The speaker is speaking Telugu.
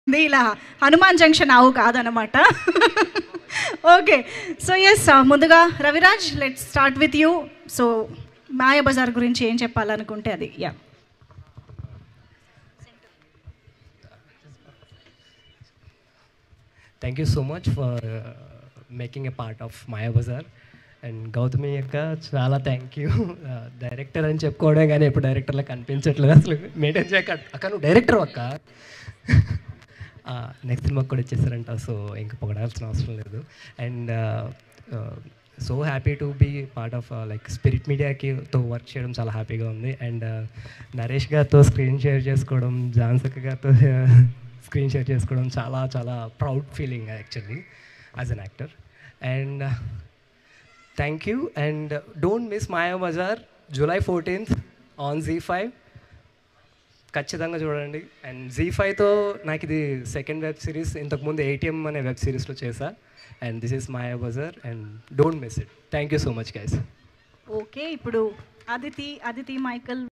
ఇది ఇలా హనుమాన్ జంక్షన్ ఆవు కాదనమాట ఓకే సో ఎస్ ముందుగా Raviraj let start with you so Maya Bazaar గురించి ఏం చెప్పాలనుకుంటే అది yeah thank you so much for making a part of Maya Bazaar and Gautami యొక్క చాలా థ్యాంక్ యూ డైరెక్టర్ అని చెప్పుకోవడం కానీ ఎప్పుడు డైరెక్టర్లా కనిపించట్లేదు అసలు మెయింటైన్ చేయక అక్క నువ్వు డైరెక్టర్ అక్క నెక్స్ట్ సినిమాకి కూడా ఇచ్చేసారంట సో ఇంకా పొగడాల్సిన అవసరం లేదు and so happy to be part of like spirit మీడియాకి తో వర్క్ చేయడం చాలా హ్యాపీగా ఉంది అండ్ నరేష్ గారితో స్క్రీన్ షేర్ చేసుకోవడం జాన్సక్ గారితో స్క్రీన్ షేర్ చేసుకోవడం చాలా చాలా proud feeling actually as an actor and thank you and don't miss Maya Bazaar July fourteenth on Zee five ఖచ్చితంగా చూడండి అండ్ జీ ఫైవ్తో నాకు ఇది సెకండ్ వెబ్ సిరీస్ ఇంతకుముందు ఏటీఎం అనే వెబ్ సిరీస్లో చేశా and this is Maya Bazaar and don't miss it thank you so much guys okay ఇప్పుడు అదితి అదితి మైకల్